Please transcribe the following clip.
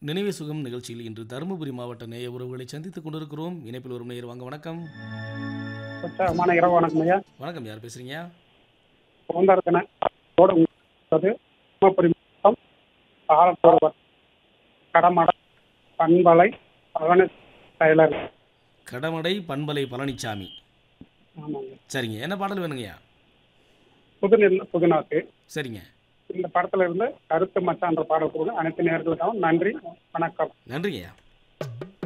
நினைவு சுகம் நிகழ்ச்சியில் இன்று தருமபுரி மாவட்ட நேய உறவுகளை சந்தித்துக் கொண்டிருக்கிறோம் இணைப்பில் ஒரு நேயர் வாங்க வணக்கம் உற்சாகமான இரவு வணக்கம் ஐயா வணக்கம் யார் பேசுறீங்க சுதந்திரத்தின ஓடு உள்ளது தருமபுரி மாவட்டம் ஆலத்தூர் கடமடை பண்பலை பழனி டெய்லர் கடமடை பண்பலை பழனிசாமி ஆமாங்க சரிங்க என்ன பாடல் வேணுங்கய்யா புதுநெல் புதுநாட்டு சரிங்க இந்த படத்துல இருந்து கருத்து மச்சான்ற பாடல் கொடுங்க அனைத்து நேர்களுக்காகவும் நன்றி வணக்கம் நன்றிங்கய்யா